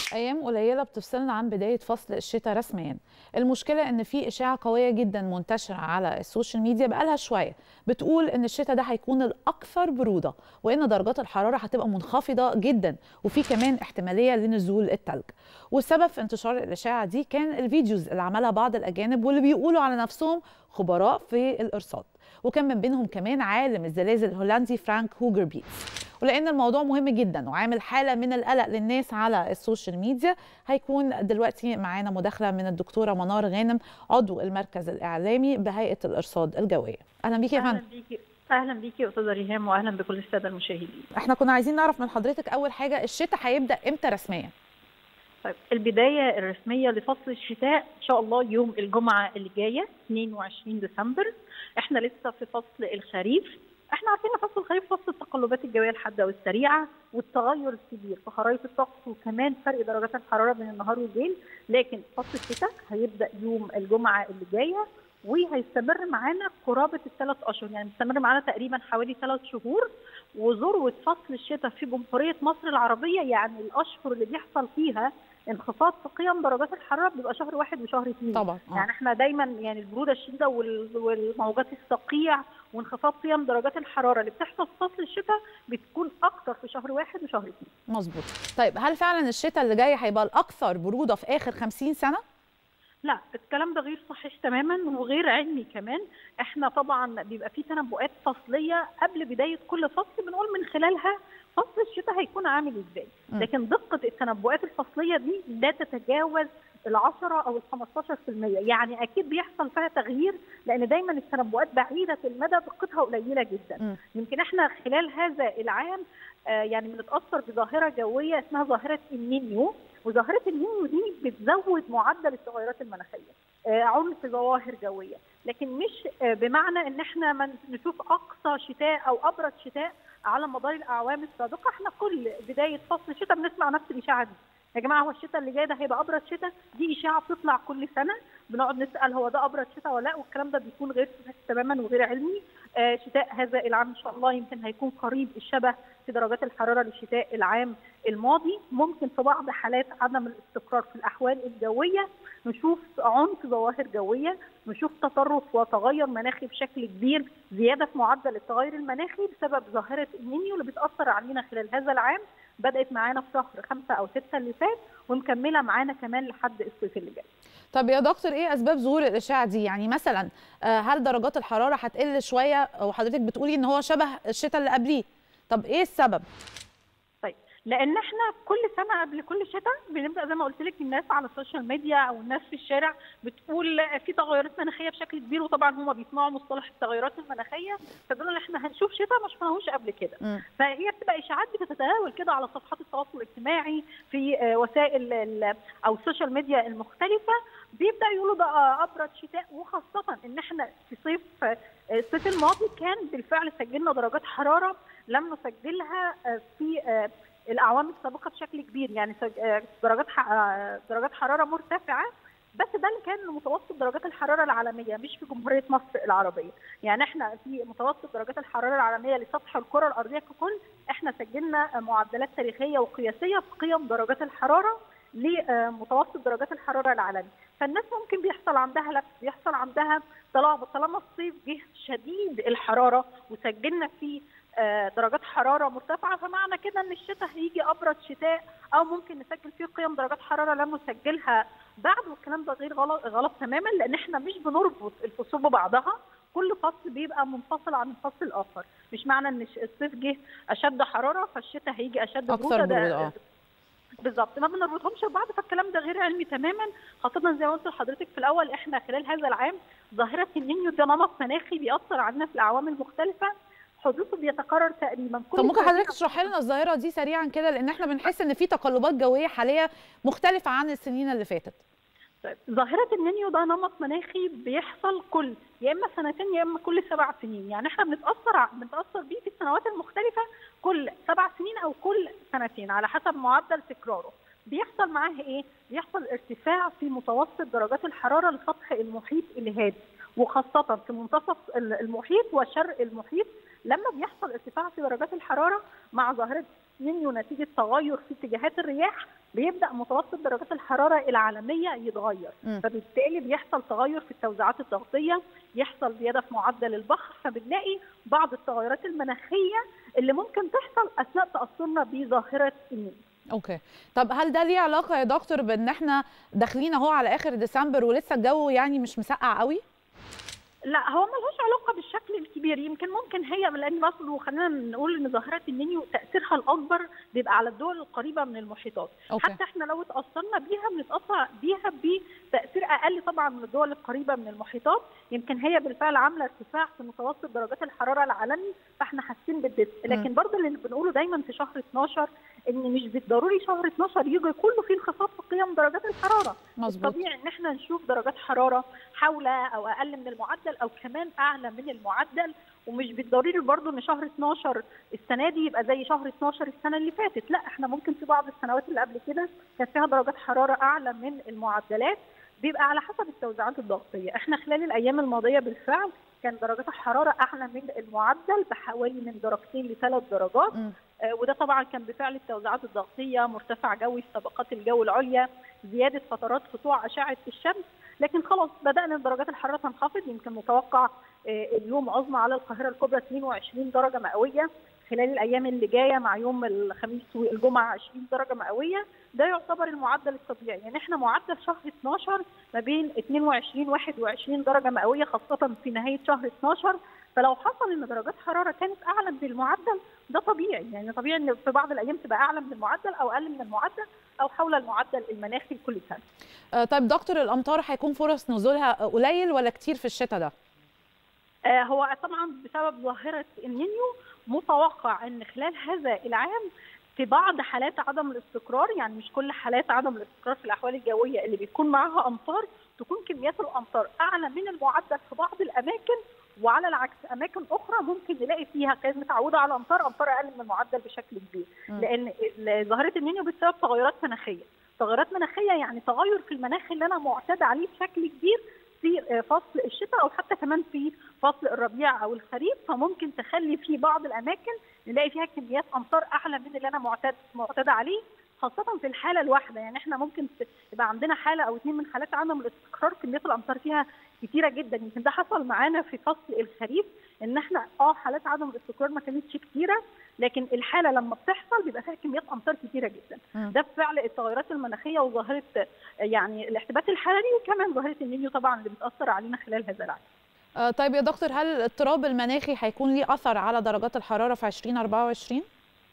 ايام قليله بتفصلنا عن بدايه فصل الشتاء رسميا المشكله ان في اشاعه قويه جدا منتشره على السوشيال ميديا بقالها شويه بتقول ان الشتاء ده هيكون الاكثر بروده وان درجات الحراره هتبقى منخفضه جدا وفي كمان احتماليه لنزول الثلج والسبب في انتشار الاشاعه دي كان الفيديوز اللي عملها بعض الاجانب واللي بيقولوا على نفسهم خبراء في الارصاد وكان من بينهم كمان عالم الزلازل الهولندي فرانك هوجر بيتس ولان الموضوع مهم جدا وعامل حاله من القلق للناس على السوشيال ميديا هيكون دلوقتي معانا مداخله من الدكتوره منار غانم عضو المركز الاعلامي بهيئه الارصاد الجويه اهلا بيكي يا اهلا فندم بيكي اهلا بيكي يا استاذه ريهام واهلا بكل الساده المشاهدين احنا كنا عايزين نعرف من حضرتك اول حاجه الشتاء هيبدا امتى رسميا طيب البدايه الرسميه لفصل الشتاء ان شاء الله يوم الجمعه اللي جايه 22 ديسمبر احنا لسه في فصل الخريف احنا عارفين ان فصل الخريف فصل التقلبات الجويه الحاده والسريعه والتغير الكبير في خرائط الطقس وكمان فرق درجات الحراره بين النهار والليل لكن فصل الشتاء هيبدا يوم الجمعه اللي جايه وهيستمر معانا قرابه الثلاث اشهر يعني مستمر معانا تقريبا حوالي ثلاث شهور وذروه فصل الشتاء في جمهوريه مصر العربيه يعني الاشهر اللي بيحصل فيها انخفاض في قيم درجات الحراره بيبقى شهر واحد وشهر اثنين طبعا آه. يعني احنا دايما يعني البروده الشديده وال- والموجات الصقيع وانخفاض قيم درجات الحراره اللي بتحصل في فصل الشتاء بتكون اكتر في شهر واحد وشهر اثنين مظبوط طيب هل فعلا الشتاء اللي جاي هيبقى الاكثر بروده في اخر 50 سنه لا الكلام ده غير صحيح تماما وغير علمي كمان احنا طبعا بيبقى في تنبؤات فصليه قبل بدايه كل فصل بنقول من خلالها فصل الشتاء هيكون عامل ازاي م. لكن دقه التنبؤات الفصليه دي لا تتجاوز العشرة أو ال 15% يعني أكيد بيحصل فيها تغيير لأن دايما التنبؤات بعيدة المدى دقتها قليلة جدا م. يمكن احنا خلال هذا العام آه، يعني بنتاثر بظاهره جويه اسمها ظاهره النينيو وظاهره النينيو دي بتزود معدل التغيرات المناخيه آه، عنف ظواهر جويه لكن مش آه، بمعنى ان احنا ما نشوف اقصى شتاء او ابرد شتاء على مدار الاعوام السابقه احنا كل بدايه فصل الشتاء بنسمع نفس الاشاعه دي يا جماعه هو الشتاء اللي جاي ده هيبقى ابرد شتاء دي اشاعه بتطلع كل سنه بنقعد نسال هو ده ابرد شتاء ولا لا والكلام ده بيكون غير صحيح تماما وغير علمي آه، شتاء هذا العام ان شاء الله يمكن هيكون قريب الشبه في درجات الحراره للشتاء العام الماضي ممكن في بعض حالات عدم الاستقرار في الاحوال الجويه نشوف عنف ظواهر جويه نشوف تطرف وتغير مناخي بشكل كبير زياده في معدل التغير المناخي بسبب ظاهره النينيو اللي بتاثر علينا خلال هذا العام بدات معانا في شهر خمسة او ستة اللي فات ومكمله معانا كمان لحد الصيف اللي جاي طب يا دكتور ايه اسباب ظهور الاشاعه دي يعني مثلا آه، هل درجات الحراره هتقل شويه وحضرتك بتقولي ان هو شبه الشتاء اللي قبليه طب ايه السبب طيب لان احنا كل سنه قبل كل شتاء بنبدا زي ما قلت لك الناس على السوشيال ميديا او الناس في الشارع بتقول في تغيرات مناخيه بشكل كبير وطبعا هم بيسمعوا مصطلح التغيرات المناخيه فبيقولوا ان احنا هنشوف شتاء ما شفناهوش قبل كده مم. فهي بتبقى اشاعات بتتداول كده على صفحات التواصل الاجتماعي في آه، وسائل ال- او السوشيال ميديا المختلفه بيبدا يقولوا ده آه، ابرد شتاء وخاصه ان احنا في صيف آه، الصيف الماضي كان بالفعل سجلنا درجات حراره لم نسجلها آه، في آه، الاعوام السابقه بشكل كبير يعني سج- آه، درجات ح- آه، درجات حراره مرتفعه بس ده اللي كان متوسط درجات الحراره العالميه مش في جمهوريه مصر العربيه يعني احنا في متوسط درجات الحراره العالميه لسطح الكره الارضيه ككل احنا سجلنا معدلات تاريخيه وقياسيه في قيم درجات الحراره لمتوسط درجات الحراره العالمي فالناس ممكن بيحصل عندها لبس بيحصل عندها طالما طالما الصيف جه شديد الحراره وسجلنا فيه آه، درجات حراره مرتفعه فمعنى كده ان الشتاء هيجي ابرد شتاء او ممكن نسجل فيه قيم درجات حراره لم نسجلها بعد والكلام ده غير غلط غلط تماما لان احنا مش بنربط الفصول ببعضها كل فصل بيبقى منفصل عن الفصل الاخر مش معنى ان الش- الصيف جه اشد حراره فالشتاء هيجي اشد أكثر بروده ده- برودة، آه. بالظبط ما بنربطهمش ببعض فالكلام ده غير علمي تماما خاصه زي ما قلت لحضرتك في الاول احنا خلال هذا العام ظاهره النينيو ده نمط مناخي بيأثر علينا في الاعوام المختلفه حدوثه بيتكرر تقريبا كل طب ممكن سنة. حضرتك تشرحي لنا الظاهره دي سريعا كده لان احنا بنحس ان في تقلبات جويه حاليه مختلفه عن السنين اللي فاتت طيب ظاهرة النينيو ده نمط مناخي بيحصل كل يا اما سنتين يا اما كل سبع سنين، يعني احنا بنتأثر ع- بنتأثر بيه في السنوات المختلفة كل سبع سنين او كل سنتين على حسب معدل تكراره. بيحصل معاه ايه؟ بيحصل ارتفاع في متوسط درجات الحرارة لسطح المحيط الهادي وخاصة في منتصف ال- المحيط وشرق المحيط لما بيحصل ارتفاع في درجات الحرارة مع ظاهرة نينيو نتيجة تغير في اتجاهات الرياح بيبدا متوسط درجات الحراره العالميه يتغير م. فبالتالي بيحصل تغير في التوزيعات الضغطيه يحصل زياده في معدل البخر فبنلاقي بعض التغيرات المناخيه اللي ممكن تحصل اثناء تاثرنا بظاهره النيل اوكي طب هل ده ليه علاقه يا دكتور بان احنا داخلين اهو على اخر ديسمبر ولسه الجو يعني مش مسقع قوي لا هو ملهاش علاقه بالشكل الكبير يمكن ممكن هي لان برضه خلينا نقول ان ظاهره النينيو تاثيرها الاكبر بيبقى على الدول القريبه من المحيطات أوكي. حتى احنا لو اتاثرنا بيها بنتاثر بيها بتاثير اقل طبعا من الدول القريبه من المحيطات يمكن هي بالفعل عامله ارتفاع في متوسط درجات الحراره العالمي فاحنا حاسين بالدفء لكن برضه اللي بنقوله دايما في شهر 12 ان مش بالضروري شهر 12 يجي كله فيه انخفاض في قيم درجات الحراره مظبوط طبيعي ان احنا نشوف درجات حراره حول او اقل من المعدل او كمان اعلى من المعدل ومش بالضروري برضه ان شهر 12 السنه دي يبقى زي شهر 12 السنه اللي فاتت لا احنا ممكن في بعض السنوات اللي قبل كده كان فيها درجات حراره اعلى من المعدلات بيبقى على حسب التوزيعات الضغطيه احنا خلال الايام الماضيه بالفعل كان درجات الحراره اعلى من المعدل بحوالي من درجتين لثلاث درجات م. آه، وده طبعا كان بفعل التوزيعات الضغطيه مرتفع جوي في طبقات الجو العليا زياده فترات سطوع اشعه الشمس لكن خلاص بدانا درجات الحراره تنخفض يمكن متوقع آه، اليوم عظمى على القاهره الكبرى 22 درجه مئويه خلال الايام اللي جايه مع يوم الخميس والجمعه 20 درجه مئويه ده يعتبر المعدل الطبيعي يعني احنا معدل شهر 12 ما بين 22 21 درجه مئويه خاصه في نهايه شهر 12 فلو حصل ان درجات حراره كانت اعلى من المعدل ده طبيعي يعني طبيعي ان في بعض الايام تبقى اعلى من المعدل او اقل من المعدل او حول المعدل المناخي كل سنه. آه، طيب دكتور الامطار هيكون فرص نزولها قليل ولا كتير في الشتاء ده آه، هو طبعا بسبب ظاهره النينيو متوقع ان خلال هذا العام في بعض حالات عدم الاستقرار يعني مش كل حالات عدم الاستقرار في الاحوال الجويه اللي بيكون معاها امطار تكون كميات الامطار اعلى من المعدل في بعض الاماكن وعلى العكس اماكن اخرى ممكن نلاقي فيها كانت متعوده على امطار امطار اقل من المعدل بشكل كبير م. لان ال- ظاهره النينيو بسبب تغيرات مناخيه تغيرات مناخيه يعني تغير في المناخ اللي انا معتاد عليه بشكل كبير في آه، فصل الشتاء او حتى كمان في فصل الربيع او الخريف فممكن تخلي في بعض الاماكن نلاقي فيها كميات امطار اعلى من اللي انا معتاد معتاده عليه خاصة في الحالة الواحدة يعني احنا ممكن ت- يبقى عندنا حالة أو اتنين من حالات عدم الاستقرار كميات الأمطار فيها كتيرة جدا يمكن ده حصل معانا في فصل الخريف إن احنا اه حالات عدم الاستقرار ما كانتش كتيرة لكن الحالة لما بتحصل بيبقى فيها كميات أمطار كتيرة جدا مم. ده بفعل التغيرات المناخية وظاهرة آه، يعني الاحتباس الحراري وكمان ظاهرة النينيو طبعا اللي بتأثر علينا خلال هذا العام آه، طيب يا دكتور هل الاضطراب المناخي هيكون ليه اثر على درجات الحراره في 2024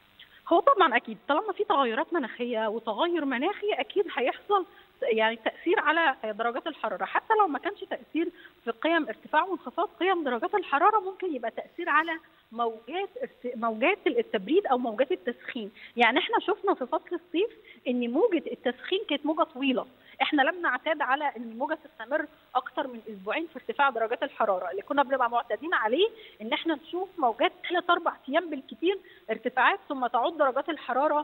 هو طبعا اكيد طالما في تغيرات مناخيه وتغير مناخي اكيد هيحصل يعني تاثير على درجات الحراره حتى لو ما كانش تاثير في قيم ارتفاع وانخفاض قيم درجات الحراره ممكن يبقى تاثير على موجات ارت- موجات التبريد او موجات التسخين يعني احنا شفنا في فصل الصيف ان موجه التسخين كانت موجه طويله احنا لم نعتاد على ان الموجه تستمر اكتر من اسبوعين في ارتفاع درجات الحراره اللي كنا بنبقى معتادين عليه ان احنا نشوف موجات ثلاث اربع ايام بالكثير ارتفاعات ثم تعود درجات الحراره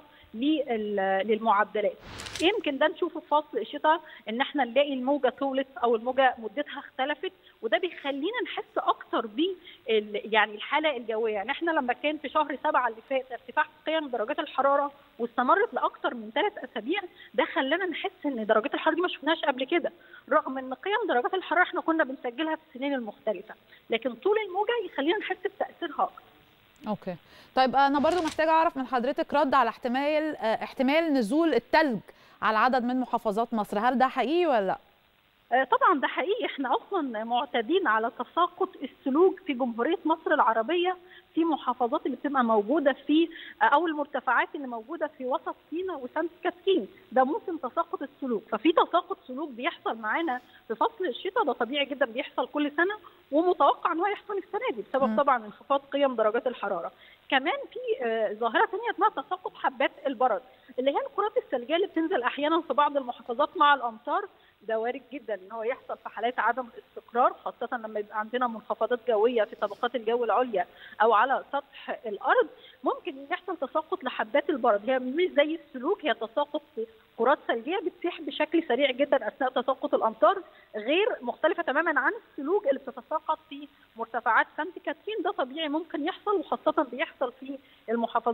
لل- للمعدلات يمكن ده نشوفه في فصل الشتاء ان احنا نلاقي الموجه طولت او الموجه مدتها اختلفت وده بيخلينا نحس اكتر ب يعني الحاله الجويه يعني احنا لما كان في شهر سبعة اللي فات ارتفاع في قيم درجات الحراره واستمرت لاكثر من ثلاث اسابيع ده خلانا نحس ان درجات الحراره دي ما شفناهاش قبل كده رغم ان قيم درجات الحراره احنا كنا بنسجلها في السنين المختلفه لكن طول الموجه يخلينا نحس بتاثيرها اكتر اوكي طيب انا برضو محتاجه اعرف من حضرتك رد على احتمال آه، احتمال نزول التلج على عدد من محافظات مصر هل ده حقيقي ولا لا آه، طبعا ده حقيقي احنا اصلا معتادين على تساقط السلوك في جمهوريه مصر العربيه في محافظات اللي بتبقى موجوده في آه، او المرتفعات اللي موجوده في وسط سيناء وسانت كاترين ده موسم تساقط السلوك ففي تساقط سلوك بيحصل معانا في فصل الشتاء ده طبيعي جدا بيحصل كل سنه ومتوقع ان هو يحصل السنه دي بسبب مم. طبعا انخفاض قيم درجات الحراره كمان في آه، ظاهره ثانيه اسمها تساقط حبات البرد اللي هي الكرات الثلجيه اللي بتنزل احيانا في بعض المحافظات مع الامطار ده وارد جدا ان هو يحصل في حالات عدم الاستقرار خاصه لما يبقى عندنا منخفضات جويه في طبقات الجو العليا او على سطح الارض ممكن يحصل تساقط لحبات البرد هي مش زي السلوك هي تساقط في كرات ثلجيه بتسيح بشكل سريع جدا اثناء تساقط الامطار غير مختلفه تماما عن السلوك اللي بتتساقط في مرتفعات سانت كاترين ده طبيعي ممكن يحصل وخاصه بيحصل في المحافظات الساحليه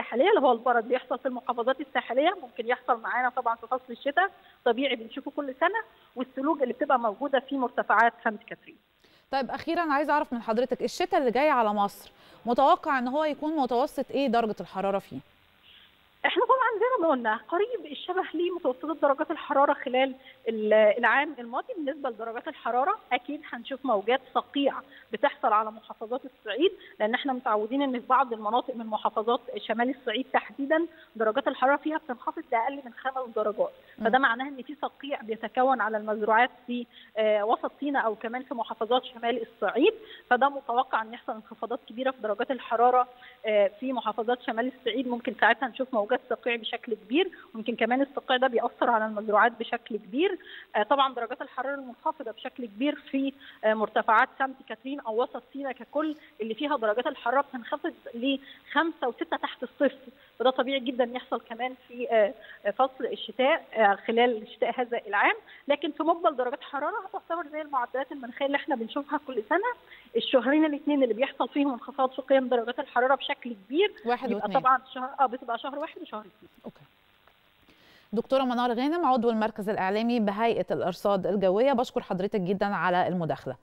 الساحليه اللي هو البرد بيحصل في المحافظات الساحليه ممكن يحصل معانا طبعا في فصل الشتاء طبيعي بنشوفه كل سنه والثلوج اللي بتبقى موجوده في مرتفعات سانت كاترين طيب اخيرا عايزه اعرف من حضرتك الشتاء اللي جاي على مصر متوقع ان هو يكون متوسط ايه درجه الحراره فيه احنا طبعا زي ما قلنا قريب الشبه لمتوسطات درجات الحراره خلال العام الماضي بالنسبه لدرجات الحراره اكيد هنشوف موجات صقيع بتحصل على محافظات الصعيد لان احنا متعودين ان في بعض المناطق من محافظات شمال الصعيد تحديدا درجات الحراره فيها بتنخفض لاقل من خمس درجات فده معناه ان في صقيع بيتكون على المزروعات في وسط سيناء او كمان في محافظات شمال الصعيد فده متوقع ان يحصل انخفاضات كبيره في درجات الحراره في محافظات شمال الصعيد ممكن ساعتها نشوف موجات صقيع بشكل كبير ممكن كمان الصقيع ده بيأثر على المزروعات بشكل كبير طبعا درجات الحراره المنخفضه بشكل كبير في مرتفعات سانت كاترين او وسط سيناء ككل اللي فيها درجات الحراره بتنخفض لخمسه وسته تحت الصفر وده طبيعي جدا يحصل كمان في فصل الشتاء خلال الشتاء هذا العام لكن في مقبل درجات حراره هتعتبر زي المعدلات المناخيه اللي احنا بنشوفها كل سنه الشهرين الاثنين اللي بيحصل فيهم انخفاض في قيم درجات الحراره بشكل كبير واحد واثنين طبعا شهر اه بتبقى شهر واحد وشهر اثنين اوكي دكتوره منار غانم عضو المركز الاعلامي بهيئه الارصاد الجويه بشكر حضرتك جدا على المداخله